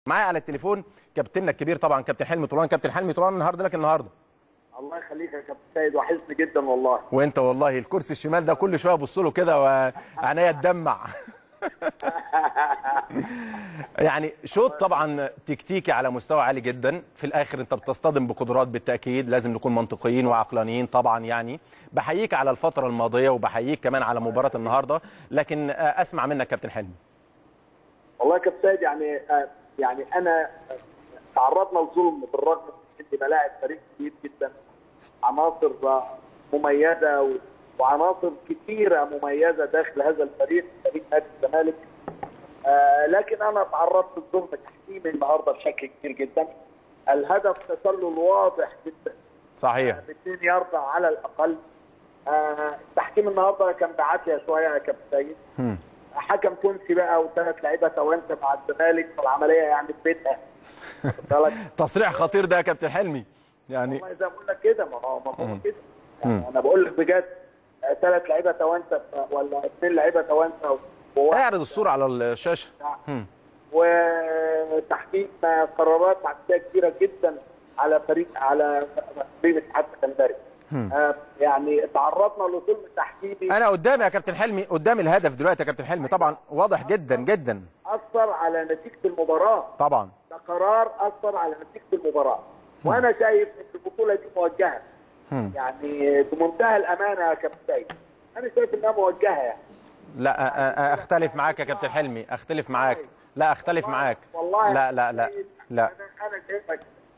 معايا على التليفون كابتننا الكبير طبعا كابتن حلمي طولان كابتن حلمي طولان النهارده لك النهارده الله يخليك يا كابتن سيد وحشني جدا والله وانت والله الكرسي الشمال ده كل شويه ابص له كده وعينيا تدمع يعني شوط طبعا تكتيكي على مستوى عالي جدا في الاخر انت بتصطدم بقدرات بالتاكيد لازم نكون منطقيين وعقلانيين طبعا يعني بحييك على الفتره الماضيه وبحييك كمان على مباراه النهارده لكن اسمع منك كابتن حلمي والله يا كابتن سيد يعني آه، يعني انا تعرضنا لظلم بالرغم من اني بلاعب فريق كبير جدا عناصر آه، مميزه و- وعناصر كثيره مميزه داخل هذا الفريق فريق نادي الزمالك آه، لكن انا تعرضت لظلم تحكيمي النهارده بشكل كبير جدا الهدف تسلل واضح جدا صحيح باثنين يارده على الاقل آه، التحكيم النهارده كان بعافيه شويه يا كابتن سيد مم. حكم تونسي بقى وثلاث لعيبه توانسه مع الزمالك فالعمليه يعني في بيتها واخد بالك تصريح خطير ده يا كابتن حلمي يعني والله زي ما بقول لك كده ما هو ما هو كده يعني انا بقول لك بجد ثلاث لعيبه توانسه ولا اثنين لعيبه توانسه وواحد اعرض الصوره على الشاشه مم. وتحقيق قرارات عكسيه كثيره جدا على فريق على فريق الاتحاد السكندري آه، يعني تعرضنا لظلم تحكيمي انا قدامي يا كابتن حلمي قدامي الهدف دلوقتي يا كابتن حلمي طبعا واضح جدا جدا اثر على نتيجه المباراه طبعا ده قرار اثر على نتيجه المباراه وانا شايف ان البطوله دي موجهه مم. يعني بمنتهى الامانه يا كابتن سيد انا شايف انها موجهه يعني لا أ- أ- اختلف معاك يا كابتن حلمي اختلف معاك لا اختلف معاك والله لا لا لا لا انا انا شايفك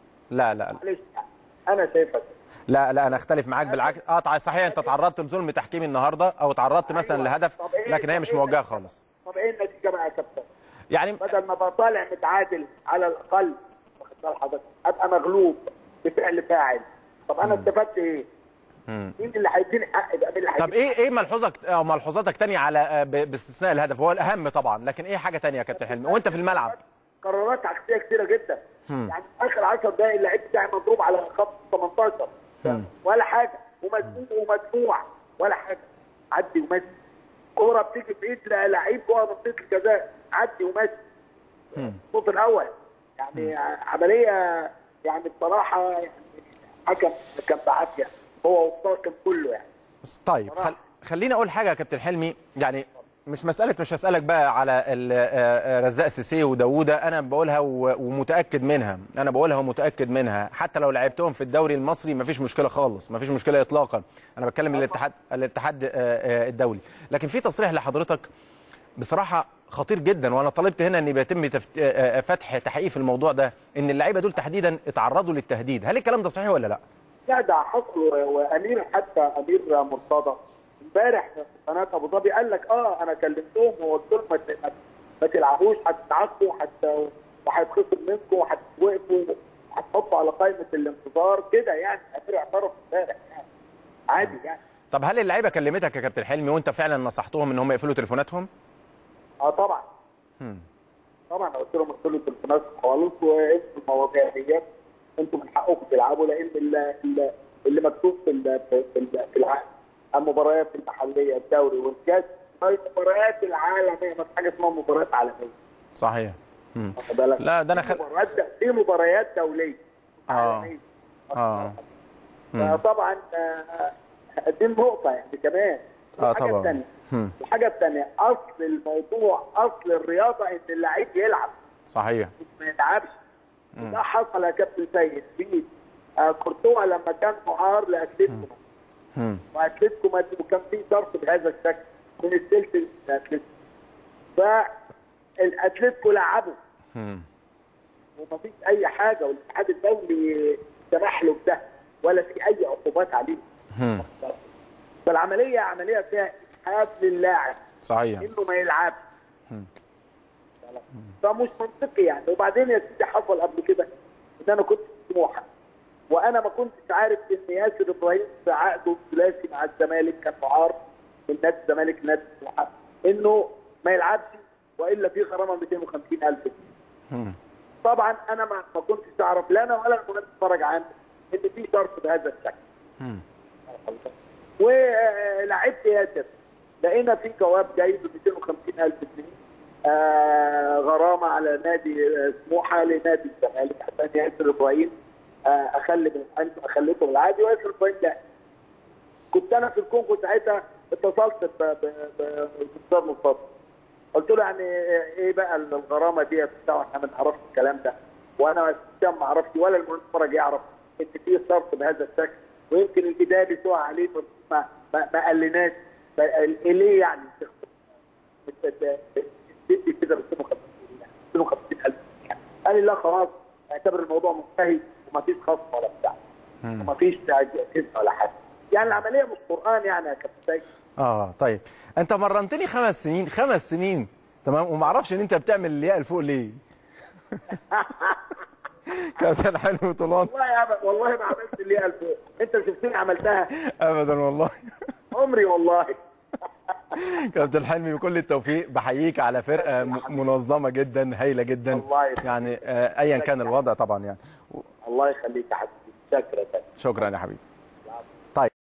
لا لا معلش انا شايفك لا لا انا اختلف معاك بالعكس اه طيب صحيح انت تعرضت لظلم تحكيمي النهارده او تعرضت مثلا أيوة. لهدف طب إيه- لكن هي طب مش إيه موجهه النتيجة؟ خالص طب ايه النتيجه بقى يا كابتن يعني بدل ما بطالع متعادل على الاقل واخد بال حضرتك ابقى مغلوب بفعل فاعل طب انا استفدت ايه؟ مم. مين اللي هيديني حق بقى مين اللي طب هيديني ايه ايه ملحوظك او ملحوظاتك تانية على آه، ب- باستثناء الهدف هو الاهم طبعا لكن ايه حاجه تانية يا كابتن حلمي وانت في الملعب قرارات عكسيه كثيره جدا يعني اخر 10 دقائق اللعيب بتاعي مضروب على خط 18 ولا حاجه ومسدود ومدفوع ولا حاجه عدي ومشي كوره بتيجي في ايد لعيب جوه منطقه الجزاء عدي ومشي الشوط الاول يعني عمليه يعني بصراحه يعني حكم كان بعافيه هو والطاقم كله يعني طيب خل... خليني اقول حاجه يا كابتن حلمي يعني مش مساله مش هسالك بقى على ال- آه، آه، رزاق سيسي وداوودة انا بقولها و- ومتاكد منها انا بقولها ومتاكد منها حتى لو لعبتهم في الدوري المصري مفيش مشكله خالص مفيش مشكله اطلاقا انا بتكلم الاتحاد الاتحاد آه، آه، الدولي لكن في تصريح لحضرتك بصراحه خطير جدا وانا طلبت هنا ان بيتم تفت... آه، آه، فتح تحقيق في الموضوع ده ان اللعيبه دول تحديدا اتعرضوا للتهديد هل الكلام ده صحيح ولا لا لا ده حصل و- وامير حتى امير مرتضى امبارح في قناه ابو ظبي قال لك اه انا كلمتهم وقلت لهم ما ت- ما- ما تلعبوش هتتعاقبوا حتى وهيتخصم منكم وهتوقفوا هتحطوا على قائمه الانتظار كده يعني امير اعترف امبارح يعني عادي يعني طب هل اللعيبه كلمتك يا كابتن حلمي وانت فعلا نصحتهم ان هم يقفلوا تليفوناتهم اه طبعا مم. طبعا قلت لهم اقفلوا التليفونات خالص وانتوا المواضيع ديت انتوا من حقكم تلعبوا لان ال- ال- اللي مكتوب في ال- في ال- في العقد المباريات المحليه الدوري والكاس المباريات العالميه ما في حاجه اسمها مباريات عالميه صحيح مم. واخد بالك؟ لا ده انا في خل... مباريات في مباريات دوليه اه عالميه اه مم. فطبعا آه، دي النقطه يعني كمان اه الحاجة طبعا الثانيه مم. الحاجه الثانيه اصل الموضوع اصل الرياضه ان اللعيب يلعب صحيح ما يلعبش ده حصل يا كابتن سيد في آه، كورتوا لما كان معار لاتلتيكو مم. واتلتيكو مدريد وكان في ظرف بهذا الشكل من السلسل لاتلتيكو فالاتلتيكو لعبه مم. ومفيش اي حاجه والاتحاد الدولي سمح له بده ولا في اي عقوبات عليه مم. فالعمليه عمليه فيها اسحاب للاعب صحيح انه ما يلعبش فمش منطقي يعني وبعدين يا سيدي حصل قبل كده ان انا كنت في سموحه وانا ما كنتش عارف ان ياسر ابراهيم في عقده الثلاثي مع الزمالك كان معار من نادي الزمالك نادي سموحه انه ما يلعبش والا في غرامه 250000 جنيه مم. طبعا انا ما ما كنتش اعرف لا انا ولا المهندس فرج عنه ان في شرط بهذا الشكل مم. ولعبت ياسر لقينا في جواب جاي ب 250000 جنيه آه غرامه على نادي آه، سموحه لنادي الزمالك عشان ياسر ابراهيم آه اخلي من عنده اخليته بالعادي وياسر ابراهيم لا كنت انا في الكونغو ساعتها اتصلت ب- ب- بالاستاذ مصطفى قلت له يعني ايه بقى الغرامه دي بتاع احنا ما نعرفش الكلام ده وانا السيستم ما اعرفش ولا المتفرج يعرف ان في صرف بهذا الشكل ويمكن الاداري سوى عليه ما ما, ما قالناش ف- ليه يعني تدي كده ب 250 الف قال لي لا خلاص اعتبر الموضوع منتهي ومفيش خصم ولا بتاع ومفيش تعجيز ولا حاجه يعني العمليه مش قران يعني يا كابتن سيد اه طيب انت مرنتني خمس سنين خمس سنين تمام وما اعرفش ان انت بتعمل الياء لفوق ليه كابتن حلمي طولان والله يا أبا والله ما عملت اللي ألف انت شفتني عملتها ابدا والله عمري والله كابتن حلمي بكل التوفيق بحييك على فرقه م- منظمه جدا هايله جدا الله يخليك. يعني آه، ايا كان الوضع طبعا يعني الله يخليك يا حبيبي شكرا شكرا يا حبيبي